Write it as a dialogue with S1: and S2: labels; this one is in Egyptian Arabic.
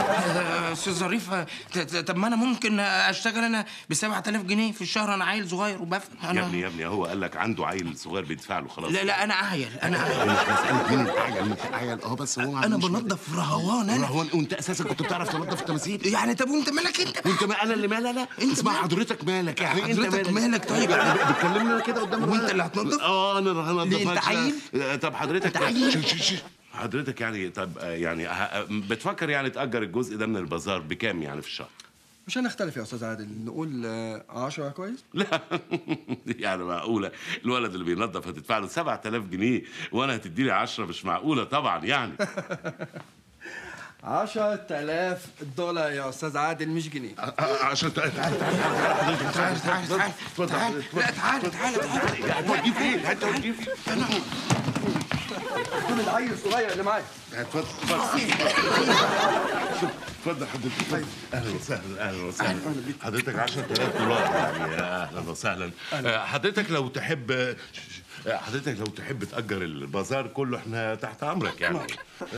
S1: آه، استاذ ظريف آه، ت- ت- طب ما انا ممكن اشتغل انا ب 7000 جنيه في الشهر انا عيل صغير وبفهم
S2: يا
S1: انا
S2: ابني يا ابني هو قال لك عنده عيل صغير بيدفع له خلاص
S1: لا لا انا عيل انا عيل
S3: مسألة مين الأعيل مش الأعيل اه بس هو ما
S1: انا
S3: عندوش
S1: بنظف رهوان انا
S3: رهوان وانت اساسا كنت بتعرف تنظف التماثيل
S1: يعني طب وانت مالك انت
S3: وانت ما انا اللي مالي انا
S1: انت
S3: اسمع
S1: مالك؟
S3: حضرتك مالك يعني انت
S1: حضرتك مالك طيب؟
S3: يعني بتكلمني انا كده قدام
S1: وانت
S3: الراجل؟
S1: اللي هتنظف؟
S3: اه انا اللي هنظف
S1: ليه، انت
S3: مالكش
S1: عيل؟
S3: دعوة. طب حضرتك
S1: انت عيل؟
S3: شي- شي- شي.
S2: حضرتك يعني طب آه، يعني ه- بتفكر يعني تأجر الجزء ده من البازار بكام يعني في الشهر؟
S4: مش هنختلف يا استاذ عادل نقول آه، عشرة كويس
S2: لا يعني معقولة الولد اللي بينظف هتدفع له 7000 جنيه وانا هتدي لي 10 مش معقولة طبعا يعني
S4: عشرة آلاف دولار يا استاذ عادل مش جنيه
S3: آه، عشان تعال تعال تعال حضرتك
S1: تعال تعال تعال
S3: اتفضل
S1: تعال
S3: اتفضل.
S1: لا تعال تعال تعال
S3: انت هتجيب ايه؟ انت هتجيب ايه؟
S4: دول العيل الصغير اللي معاك
S3: اتفضل اتفضل اتفضل حضرتك
S2: اهلا وسهلا اهلا وسهلا حضرتك 10000 دولار يعني يا اهلا وسهلا آه، حضرتك لو تحب آه، حضرتك لو تحب تأجر البازار كله احنا تحت امرك يعني